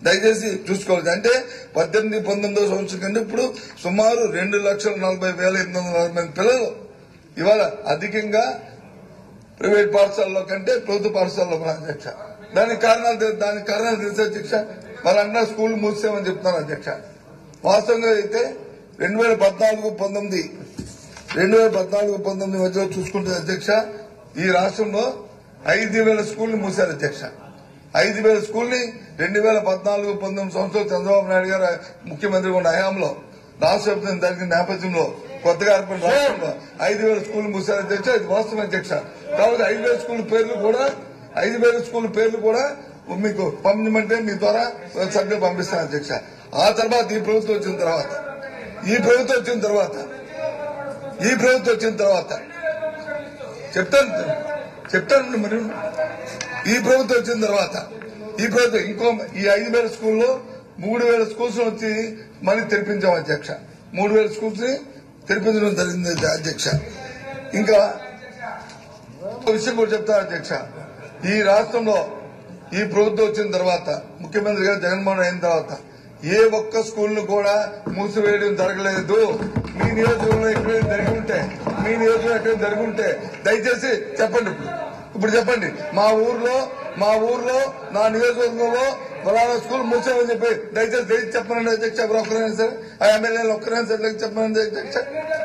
దయచేసి చూసుకోవాలి అంటే పద్దెనిమిది పంతొమ్మిదో సంవత్సరం కంటే ఇప్పుడు సుమారు రెండు లక్షల నలభై వేల ఎనిమిది వందల నలభై మంది పిల్లలు ఇవాళ అధికంగా ప్రైవేట్ పాఠశాలలో కంటే ప్రభుత్వ పాఠశాలలో ఉన్నారు అధ్యక్ష దానికి కారణాలు తె- దానికి కారణాలు తెలుసు అధ్యక్ష వాళ్ళందరూ స్కూల్ మూసేమని చెప్తున్నారు అధ్యక్ష వాస్తవంగా అయితే రెండు వేల పద్నాలుగు పంతొమ్మిది రెండు వేల పద్నాలుగు పంతొమ్మిది మధ్యలో చూసుకుంటే అధ్యక్ష ఈ రాష్ట్రంలో ఐదు వేల స్కూళ్లు మూశారు అధ్యక్ష ఐదు వేల స్కూల్ని రెండు వేల పద్నాలుగు పంతొమ్మిది సంవత్సరాలు చంద్రబాబు నాయుడు గారు ముఖ్యమంత్రి ఉన్న హయాంలో రాష్ట్ర విభజన జరిగిన నేపథ్యంలో కొత్తగా ఏర్పడిన రాష్ట్రంలో ఐదు వేల స్కూళ్లు మూశారు అధ్యక్ష ఇది వాస్తవం అధ్యక్ష కాబట్టి ఐదు వేల స్కూల్ పేర్లు కూడా ఐదు వేల స్కూల్ పేర్లు కూడా మీకు పంపించమంటే మీ ద్వారా సభ్యులు పంపిస్తాను అధ్యక్ష ఆ తర్వాత ఈ ప్రభుత్వం వచ్చిన తర్వాత ఈ ప్రభుత్వం వచ్చిన తర్వాత ఈ ప్రభుత్వం వచ్చిన తర్వాత చెప్తాను చెప్తాను మరి ఈ ప్రభుత్వం వచ్చిన తర్వాత ఈ ప్రభుత్వం ఇంకో ఈ ఐదు వేల స్కూల్లో మూడు వేల స్కూల్స్ వచ్చి మళ్ళీ తెరిపించాం అధ్యక్ష మూడు వేల స్కూల్స్ ని తెరిపించడం జరిగింది అధ్యక్ష ఇంకా ఒక విషయం కూడా చెప్తాను అధ్యక్ష ఈ రాష్ట్రంలో ఈ ప్రభుత్వం వచ్చిన తర్వాత ముఖ్యమంత్రి గారు జగన్మోహన్ అయిన తర్వాత ఏ ఒక్క స్కూల్ ను కూడా మూసివేయడం జరగలేదు మీ నియోజకవర్గంలో ఎక్కడైనా జరిగి ఉంటే మీ నియోజకవర్గంలో ఎక్కడైనా జరిగి ఉంటే దయచేసి చెప్పండి ఇప్పుడు ఇప్పుడు చెప్పండి మా ఊర్లో మా ఊర్లో నా నియోజకవర్గంలో ఫలానా స్కూల్ మూసామని చెప్పి దయచేసి దయచేసి చెప్పనండి అధ్యక్ష ఎవరు ఒక్కరైనా సరే ఆ ఎమ్మెల్యేలు ఒక్కరైనా సరే చెప్పనండి అధ్యక్ష